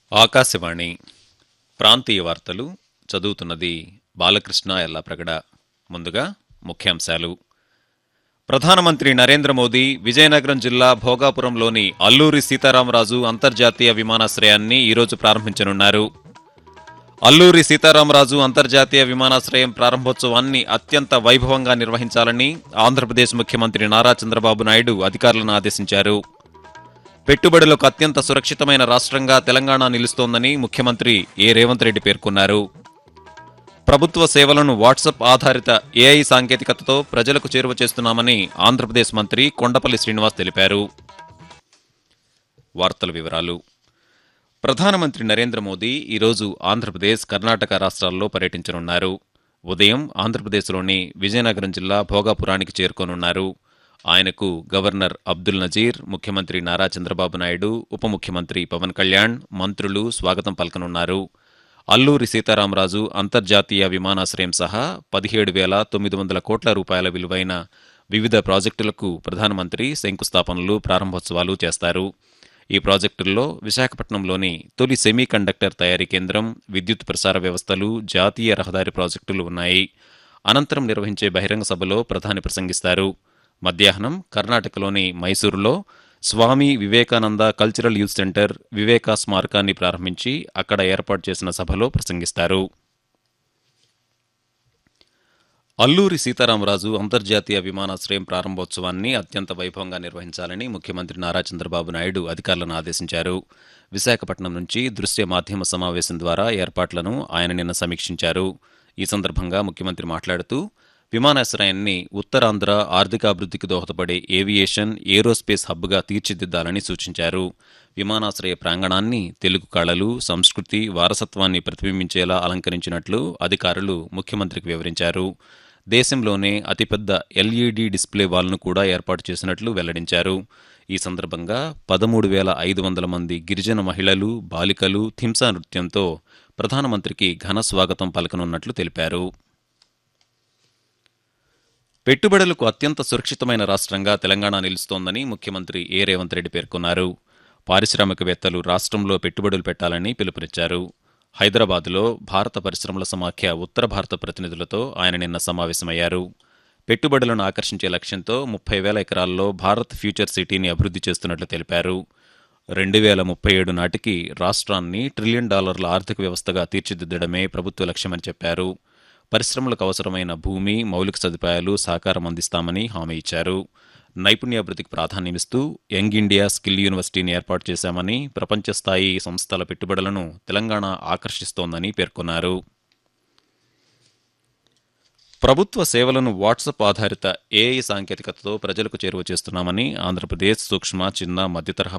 ఆకాశవాణి ప్రాంతీయ వార్తలు చదువుతున్నది బాలకృష్ణ ఎల్లాప్రగడ ముందుగా ముఖ్యాంశాలు ప్రధానమంత్రి నరేంద్ర మోదీ విజయనగరం జిల్లా భోగాపురంలోని అల్లూరి సీతారామరాజు అంతర్జాతీయ విమానాశ్రయాన్ని ఈరోజు ప్రారంభించనున్నారు అల్లూరి సీతారామరాజు అంతర్జాతీయ విమానాశ్రయం ప్రారంభోత్సవాన్ని అత్యంత వైభవంగా నిర్వహించాలని ఆంధ్రప్రదేశ్ ముఖ్యమంత్రి నారా చంద్రబాబు నాయుడు అధికారులను ఆదేశించారు పెట్టుబడులకు అత్యంత సురక్షితమైన రాష్ట్రంగా తెలంగాణ నిలుస్తోందని ముఖ్యమంత్రి ఏ రేవంత్ రెడ్డి పేర్కొన్నారు ప్రభుత్వ సేవలను వాట్సాప్ ఆధారిత ఏఐ సాంకేతికతతో ప్రజలకు చేరువ చేస్తున్నామని ఆంధ్రప్రదేశ్ మంత్రి కొండపల్లి శ్రీనివాస్ తెలిపారు వార్తల వివరాలు ప్రధానమంత్రి నరేంద్ర మోదీ ఈరోజు ఆంధ్రప్రదేశ్ కర్ణాటక రాష్ట్రాల్లో పర్యటించనున్నారు ఉదయం ఆంధ్రప్రదేశ్లోని విజయనగరం జిల్లా భోగాపురానికి చేరుకోనున్నారు ఆయనకు గవర్నర్ అబ్దుల్ నజీర్ ముఖ్యమంత్రి నారా చంద్రబాబు నాయుడు ఉప ముఖ్యమంత్రి పవన్ కళ్యాణ్ మంత్రులు స్వాగతం పలకనున్నారు అల్లూరి సీతారామరాజు అంతర్జాతీయ విమానాశ్రయం సహా పదిహేడు వేల తొమ్మిది వందల కోట్ల రూపాయల విలువైన వివిధ ప్రాజెక్టులకు ప్రధానమంత్రి శంకుస్థాపనలు ప్రారంభోత్సవాలు చేస్తారు ఈ ప్రాజెక్టుల్లో విశాఖపట్నంలోని తొలి సెమీ కండక్టర్ తయారీ కేంద్రం విద్యుత్ ప్రసార వ్యవస్థలు జాతీయ రహదారి ప్రాజెక్టులు ఉన్నాయి అనంతరం నిర్వహించే బహిరంగ సభలో ప్రధాని ప్రసంగిస్తారు మధ్యాహ్నం కర్ణాటకలోని మైసూరులో Swami Vivekananda cultural youth centre Viveka స్మారకాన్ని ప్రారంభించి అక్కడ ఏర్పాటు చేసిన సభలో ప్రసంగిస్తారు అల్లూరి సీతారామరాజు అంతర్జాతీయ విమానాశ్రయం ప్రారంభోత్సవాన్ని అత్యంత వైభవంగా నిర్వహించాలని ముఖ్యమంత్రి నారా చంద్రబాబు నాయుడు అధికారులను ఆదేశించారు విశాఖపట్నం నుంచి దృశ్య మాధ్యమ సమావేశం ద్వారా ఏర్పాట్లను ఆయన నిన్న సమీక్షించారు ఈ సందర్భంగా ముఖ్యమంత్రి మాట్లాడుతూ విమానాశ్రయాన్ని ఉత్తరాంధ్ర ఆర్థికాభివృద్ధికి దోహదపడే ఏవియేషన్ ఏరోస్పేస్ హబ్గా తీర్చిదిద్దాలని సూచించారు విమానాశ్రయ ప్రాంగణాన్ని తెలుగు కళలు సంస్కృతి వారసత్వాన్ని ప్రతిబింబించేలా అలంకరించినట్లు అధికారులు ముఖ్యమంత్రికి వివరించారు దేశంలోనే అతిపెద్ద ఎల్ఈడి డిస్ప్లే వాల్ను కూడా ఏర్పాటు చేసినట్లు వెల్లడించారు ఈ సందర్భంగా పదమూడు వేల ఐదు వందల మంది గిరిజన మహిళలు బాలికలు థింసా నృత్యంతో ప్రధానమంత్రికి ఘన స్వాగతం పలకనున్నట్లు తెలిపారు పెట్టుబడులకు అత్యంత సురక్షితమైన రాష్ట్రంగా తెలంగాణ నిలుస్తోందని ముఖ్యమంత్రి ఏ రేవంత్ రెడ్డి పేర్కొన్నారు పారిశ్రామికవేత్తలు రాష్ట్రంలో పెట్టుబడులు పెట్టాలని పిలుపునిచ్చారు హైదరాబాద్లో భారత పరిశ్రమల సమాఖ్య ఉత్తర భారత ప్రతినిధులతో ఆయన నిన్న సమావేశమయ్యారు పెట్టుబడులను ఆకర్షించే లక్ష్యంతో ముప్పై వేల ఎకరాల్లో భారత్ ఫ్యూచర్ సిటీని అభివృద్ధి చేస్తున్నట్లు తెలిపారు రెండు వేల ముప్పై ఏడు నాటికి రాష్ట్రాన్ని ట్రిలియన్ డాలర్ల ఆర్థిక వ్యవస్థగా తీర్చిదిద్దడమే ప్రభుత్వ లక్ష్యమని చెప్పారు పరిశ్రమలకు అవసరమైన భూమి మౌలిక సదుపాయాలు సహకారం అందిస్తామని హామీ ఇచ్చారు నైపుణ్యాభివృద్ధికి ప్రాధాన్యమిస్తూ యంగ్ ఇండియా స్కిల్ యూనివర్సిటీని ఏర్పాటు చేశామని ప్రపంచ స్థాయి సంస్థల పెట్టుబడులను తెలంగాణ ఆకర్షిస్తోందని పేర్కొన్నారు ప్రభుత్వ సేవలను వాట్సాప్ ఆధారిత ఏఐ సాంకేతికతతో ప్రజలకు చేరువ చేస్తున్నామని ఆంధ్రప్రదేశ్ సూక్ష్మ చిన్న మధ్యతరహా